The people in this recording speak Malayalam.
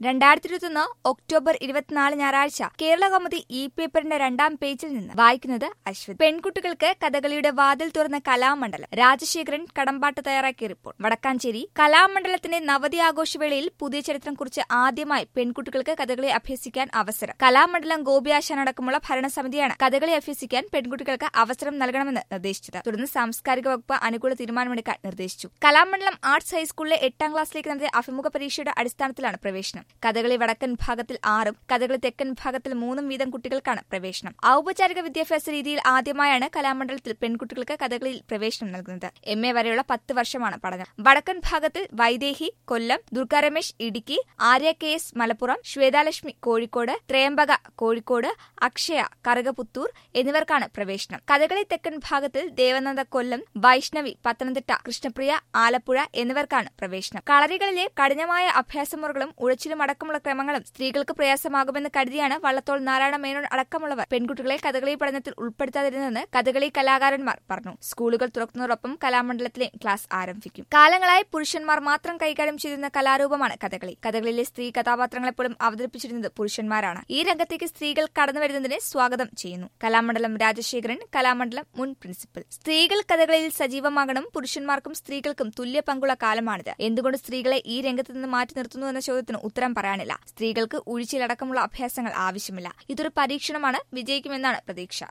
രണ്ടായിരത്തി ഇരുപത്തൊന്ന് ഒക്ടോബർ ഇരുപത്തിനാല് ഞായറാഴ്ച കേരള കൗമുദി ഇ പേപ്പറിന്റെ രണ്ടാം പേജിൽ നിന്ന് വായിക്കുന്നത് അശ്വത് പെൺകുട്ടികൾക്ക് കഥകളിയുടെ വാതിൽ തുറന്ന കലാമണ്ഡലം രാജശേഖരൻ കടമ്പാട്ട് തയ്യാറാക്കിയ റിപ്പോർട്ട് വടക്കാഞ്ചേരി കലാമണ്ഡലത്തിന്റെ നവതി ആഘോഷവേളയിൽ പുതിയ ചരിത്രം കുറിച്ച് ആദ്യമായി പെൺകുട്ടികൾക്ക് കഥകളി അഭ്യസിക്കാൻ അവസരം കലാമണ്ഡലം ഗോപിയാശാൻ അടക്കമുള്ള ഭരണസമിതിയാണ് കഥകളി അഭ്യസിക്കാൻ പെൺകുട്ടികൾക്ക് അവസരം നൽകണമെന്ന് നിർദ്ദേശിച്ചത് തുടർന്ന് സാംസ്കാരിക വകുപ്പ് അനുകൂല തീരുമാനമെടുക്കാൻ നിർദ്ദേശിച്ചു കലാമണ്ഡലം ആർട്സ് ഹൈസ്കൂളിലെ എട്ടാം ക്ലാസ്സിലേക്ക് നടത്തിയ അഭിമുഖ പരീക്ഷയുടെ അടിസ്ഥാനത്തിലാണ് പ്രവേശനം കഥകളി വടക്കൻ വിഭാഗത്തിൽ ആറും കഥകളി തെക്കൻ വിഭാഗത്തിൽ മൂന്നും വീതം കുട്ടികൾക്കാണ് പ്രവേശനം ഔപചാരിക വിദ്യാഭ്യാസ രീതിയിൽ ആദ്യമായാണ് കലാമണ്ഡലത്തിൽ പെൺകുട്ടികൾക്ക് കഥകളിയിൽ പ്രവേശനം നൽകുന്നത് എം എ വരെയുള്ള പത്ത് വർഷമാണ് പഠനം വടക്കൻ ഭാഗത്തിൽ വൈദേഹി കൊല്ലം ദുർഗാരമേശ് ഇടുക്കി ആര്യ കെ എസ് മലപ്പുറം ശ്വേതാലക്ഷ്മി കോഴിക്കോട് ത്രയംബക കോഴിക്കോട് അക്ഷയ കറുകപുത്തൂർ എന്നിവർക്കാണ് പ്രവേശനം കഥകളി തെക്കൻ ഭാഗത്തിൽ ദേവനന്ദ കൊല്ലം വൈഷ്ണവി പത്തനംതിട്ട കൃഷ്ണപ്രിയ ആലപ്പുഴ എന്നിവർക്കാണ് പ്രവേശനം കളരികളിലെ കഠിനമായ അഭ്യാസമുറകളും ഉഴച്ചിലും അടക്കമുള്ള ക്രമങ്ങളും സ്ത്രീകൾക്ക് പ്രയാസമാകുമെന്ന് കരുതിയാണ് വള്ളത്തോൾ നാരായണ മേനോൻ അടക്കമുള്ളവർ പെൺകുട്ടികളെ കഥകളി പഠനത്തിൽ ഉൾപ്പെടുത്താതിരുന്നതെന്ന് കഥകളി കലാകാരന്മാർ പറഞ്ഞു സ്കൂളുകൾ തുറക്കുന്നതോടൊപ്പം കലാമണ്ഡലത്തിലെ ക്ലാസ് ആരംഭിക്കും കാലങ്ങളായി പുരുഷന്മാർ മാത്രം കൈകാര്യം ചെയ്തിരുന്ന കലാരൂപമാണ് കഥകളി കഥകളിലെ സ്ത്രീ കഥാപാത്രങ്ങളെപ്പോഴും അവതരിപ്പിച്ചിരുന്നത് പുരുഷന്മാരാണ് ഈ രംഗത്തേക്ക് സ്ത്രീകൾ കടന്നുവരുന്നതിനെ സ്വാഗതം ചെയ്യുന്നു കലാമണ്ഡലം രാജശേഖരൻ കലാമണ്ഡലം മുൻ പ്രിൻസിപ്പൽ സ്ത്രീകൾ കഥകളിയിൽ സജീവമാകണം പുരുഷന്മാർക്കും സ്ത്രീകൾക്കും തുല്യ പങ്കുള്ള കാലമാണിത് എന്തുകൊണ്ട് സ്ത്രീകളെ ഈ രംഗത്ത് നിന്ന് മാറ്റി നിർത്തുന്നു എന്ന ചോദ്യത്തിന് ഉത്തരം പറയാനില്ല സ്ത്രീകൾക്ക് ഉഴിച്ചിലടക്കമുള്ള അഭ്യാസങ്ങൾ ആവശ്യമില്ല ഇതൊരു പരീക്ഷണമാണ് വിജയിക്കുമെന്നാണ് പ്രതീക്ഷ